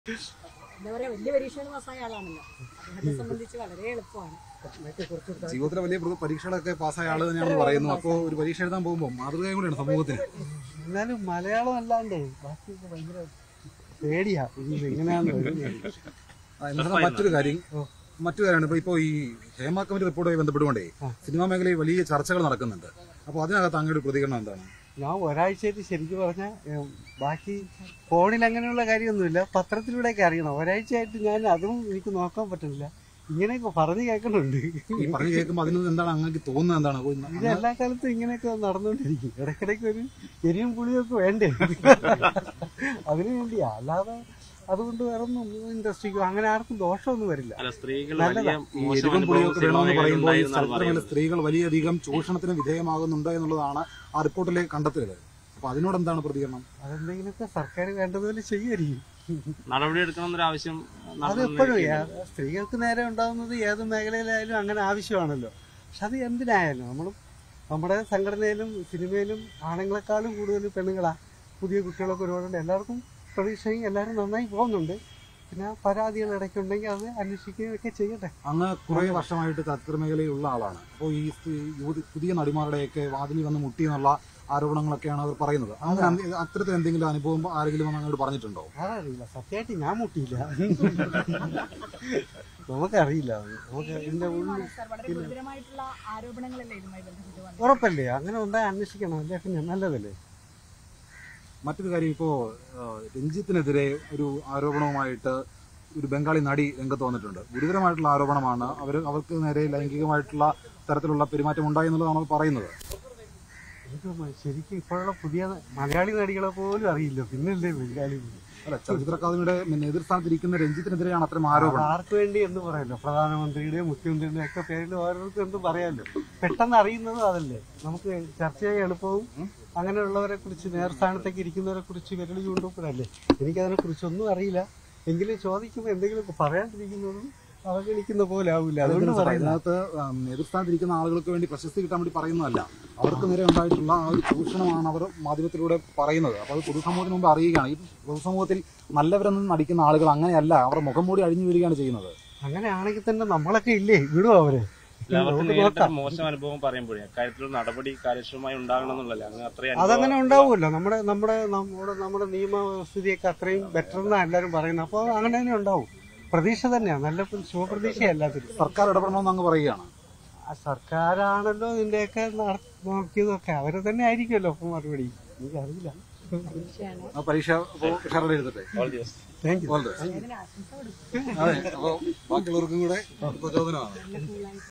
എന്താ പറയാ വലിയ പരീക്ഷകൾ പാസ്സായ ആളാണല്ലോ അദ്ദേഹത്തെ സംബന്ധിച്ച് വളരെ എളുപ്പമാണ് ജീവിതത്തിലെ വലിയ പ്ര- പരീക്ഷകളൊക്കെ പാസ്സായ ആള് തന്നെയാണ് പറയുന്നത് അപ്പോൾ ഒരു പരീക്ഷ എഴുതാൻ പോകുമ്പോൾ മാതൃകയും കൂടിയാണ് സമൂഹത്തിന് എന്നാലും മലയാളം അല്ലാണ്ടേ ബാക്കിയൊക്കെ ഭയങ്കര പേടിയാ ഇത് എങ്ങനെയാന്ന് വരുന്നത്. ആ, എന്നാലും മറ്റൊരു കാര്യം മറ്റു കാര്യമാണ് ഇപ്പൊ ഇപ്പോ ഈ ഹേമ കമ്മിറ്റി റിപ്പോർട്ടുമായി ബന്ധപ്പെട്ടുകൊണ്ടേ സിനിമാ മേഖലയിൽ വലിയ ചർച്ചകൾ നടക്കുന്നുണ്ട് അപ്പോൾ അതിനകത്ത് അങ്ങയുടെ പ്രതികരണം എന്താണ് ഞാൻ ഒരാഴ്ചയായിട്ട് ശരിക്കും പറഞ്ഞ ബാക്കി ഫോണിൽ അങ്ങനെയുള്ള കാര്യമൊന്നുമില്ല പത്രത്തിലൂടെയൊക്കെ അറിയണം ഒരാഴ്ചയായിട്ട് ഞാൻ അതും എനിക്ക് നോക്കാൻ പറ്റുന്നില്ല ഇങ്ങനെയൊക്കെ പറഞ്ഞു കേൾക്കുന്നുണ്ട് ഈ പറഞ്ഞു കേൾക്കുമ്പോൾ അതിൽ നിന്ന് എന്താണ് അങ്ങക്ക് തോന്നുന്നത് എന്താണ് ഓ, ഇന്ന് ഇത് എല്ലാ കാലത്തും ഇങ്ങനെയൊക്കെ നടന്നുകൊണ്ടിരിക്കും ഇടയ്ക്കിടയ്ക്ക് ഒരു എരിയും പുളിയൊക്കെ വേണ്ടേ അതിനു വേണ്ടിയാ അല്ലാതെ അതുകൊണ്ട് വേറെ ഒന്നും ഇൻഡസ്ട്രിക്കോ അങ്ങനെ ആർക്കും ദോഷമൊന്നും വരില്ല അല്ല സ്ത്രീകൾ നല്ലതാ. ഈ വലിയ മോശം എരിവും അനുഭവം പുളിയൊക്കെ സിനിമാ വേണമെന്ന് മേഖലയിൽ പറയുമ്പോൾ ഈ ഉണ്ടായിരുന്നാണ് സ്ഥലത്തിന് പറയുന്നത്. സ്ത്രീകൾ വലിയധികം ചൂഷണത്തിന് വിധേയമാകുന്നുണ്ട് എന്നുള്ളതാണ് ആ റിപ്പോർട്ടിലെ കണ്ടെത്തലുകൾ അപ്പൊ അതിനോട് എന്താണ് പ്രതികരണം അതെന്തെങ്കിലുമൊക്കെ സർക്കാർ വേണ്ടതുപോലെ ചെയ്യുമായിരിക്കും നടപടി എടുക്കണമെന്നൊരു ആവശ്യം അത് എപ്പോഴും സ്ത്രീകൾക്ക് നേരെ ഉണ്ടാകുന്നത് ഏത് മേഖലയിലായാലും അങ്ങനെ ആവശ്യമാണല്ലോ പക്ഷെ അത് എന്തിനായാലും നമ്മൾ നമ്മുടെ സംഘടനയിലും സിനിമയിലും ആണുങ്ങളെക്കാളും കൂടുതൽ പെണ്ണുങ്ങളാ പുതിയ കുട്ടികളൊക്കെ ഒരുപാടുണ്ട് എല്ലാവർക്കും പ്രതീക്ഷയും എല്ലാവരും നന്നായി പോകുന്നുണ്ട് പിന്നെ പരാതികൾ ഇടയ്ക്കുണ്ടെങ്കിൽ അത് അന്വേഷിക്കുകയൊക്കെ ചെയ്യട്ടെ അങ്ങ് കുറെ വർഷമായിട്ട് ചലച്ചിത്ര മേഖലയിലുള്ള ആളാണ് അപ്പോൾ ഈ സ്ത്രീ- യുവതി പുതിയ നടിമാരുടെയൊക്കെ വാതിലിൽ വന്ന് മുട്ടി എന്നുള്ള ആരോപണങ്ങളൊക്കെയാണ് അവർ പറയുന്നത് അങ്ങനെ എന്ത്- അത്തരത്തിൽ എന്തെങ്കിലും അനുഭവം ആരെങ്കിലും വന്ന് അങ്ങോട്ട് പറഞ്ഞിട്ടുണ്ടോ അതറിയില്ല സത്യമായിട്ട് ഞാൻ മുട്ടിയില്ല നമുക്കറിയില്ല അത്. നമുക്ക് ഇതിന്റെ ഉള്ളിൽ സാർ വളരെ ഗുരുതരമായിട്ടുള്ള ആരോപണങ്ങളല്ലേ ഇതുമായി ബന്ധപ്പെട്ട് വന്നത് ഉറപ്പല്ലേ അങ്ങനെ ഉണ്ടായി അന്വേഷിക്കണം അല്ലേ പിന്നെ നല്ലതല്ലേ മറ്റൊരു കാര്യം ഇപ്പോ ആ, രഞ്ജിത്തിനെതിരെ ഒരു ആരോപണവുമായിട്ട് ഒരു ബംഗാളി നടി രംഗത്ത് വന്നിട്ടുണ്ട് ഗുരുതരമായിട്ടുള്ള ആരോപണമാണ് അവർ അവർക്ക് നേരെ ലൈംഗികമായിട്ടുള്ള തരത്തിലുള്ള പെരുമാറ്റം ഉണ്ടായി എന്നുള്ളതാണ് അവർ പറയുന്നത് എനിക്ക് ശരിക്കും ഇപ്പോഴുള്ള പുതിയ മലയാളി നടികളെ പോലും അറിയില്ല പിന്നല്ലേ ബംഗാളി അല്ല ചലച്ചിത്ര അക്കാദമിയുടെ പിന്നെ എതിർസ്ഥാനത്തിരിക്കുന്ന രഞ്ജിത്തിനെതിരെയാണ് അത്തരം ആരോപണം ആർക്ക് വേണ്ടി എന്ന് പറയാലോ പ്രധാനമന്ത്രിയുടെയും മുഖ്യമന്ത്രിയുടെയും ഒക്കെ പേരിൽ ഓരോരുത്തർക്കും എന്ത് പറയാലോ പെട്ടെന്ന് അറിയുന്നതും അതല്ലേ നമുക്ക് ചർച്ച ചെയ്യാൻ എളുപ്പവും അങ്ങനെയുള്ളവരെ കുറിച്ച് നേർസ്ഥാനത്തേക്ക് ഇരിക്കുന്നവരെ കുറിച്ച് വിരൽ ചൂണ്ടുമ്പോഴല്ലേ എനിക്കതിനെ കുറിച്ചൊന്നും അറിയില്ല എങ്കിലും ചോദിക്കുമ്പോൾ എന്തെങ്കിലുമൊക്കെ പറയാണ്ടിരിക്കുന്നതും അവഗണിക്കുന്ന പോലെ ആവില്ല അതുകൊണ്ട് പറയുന്നത് അതിനകത്ത് ഉം, എതിർസ്ഥാനത്തിരിക്കുന്ന ആളുകൾക്ക് വേണ്ടി പ്രശസ്തി കിട്ടാൻ വേണ്ടി പറയുന്നതല്ല അവർക്ക് നേരെ ഉണ്ടായിട്ടുള്ള ആ ഒരു ചൂഷണമാണ് അവർ മാധ്യമത്തിലൂടെ പറയുന്നത് അപ്പോൾ അത് പൊതുസമൂഹത്തിന് മുമ്പ് അറിയുകയാണ് ഈ പൊതുസമൂഹത്തിൽ നല്ലവരെന്ന് നടിക്കുന്ന ആളുകൾ അങ്ങനെയല്ല അവർ മുഖം മൂടി അഴിഞ്ഞു വരികയാണ് ചെയ്യുന്നത് അങ്ങനെയാണെങ്കിൽ തന്നെ നമ്മളൊക്കെ ഇല്ലേ വിടുവോ അവരെ അവർക്ക് നമുക്ക് നേരിട്ട് നോക്കാം മോശം അനുഭവം പറയുമ്പോഴേ അക്കാര്യത്തിലൊരു നടപടി കാര്യക്ഷമമായി ഉണ്ടാകണം എന്നുള്ളല്ലേ അങ്ങനെ അത്രയും അതങ്ങനെ ഉണ്ടാവുമല്ലോ നമ്മുടെ നമ്മുടെ നമ്മുടെ നമ്മുടെ നിയമസ്ഥിതിയൊക്കെ അത്രയും ബെറ്റർ എന്നാണ് എല്ലാവരും പറയുന്നത് അപ്പോൾ അങ്ങനെ തന്നെ ഉണ്ടാവും പ്രതീക്ഷ തന്നെയാണ് നല്ല പ്ര- ശുഭപ്രതീക്ഷയാണ് എല്ലാത്തിനും സർക്കാർ ഇടപെടണമെന്ന് അങ്ങ് പറയുകയാണ് ആ സർക്കാരാണല്ലോ ഇതിന്റെയൊക്കെ നട- നോക്കിയതൊക്കെ അവര് തന്നെ ആയിരിക്കുമല്ലോ അപ്പൊ മറുപടി എനിക്കറിയില്ല ആ പരീക്ഷ അപ്പോൾ ഉഷാറായി എഴുതട്ടെ thank you All the best. അതിന് ആശംസ കൊടുക്കും അതെ അപ്പോൾ ബാക്കിയുള്ളവർക്കും കൂടെ പ്രചോദനമാണ് നല്ല കൂളായി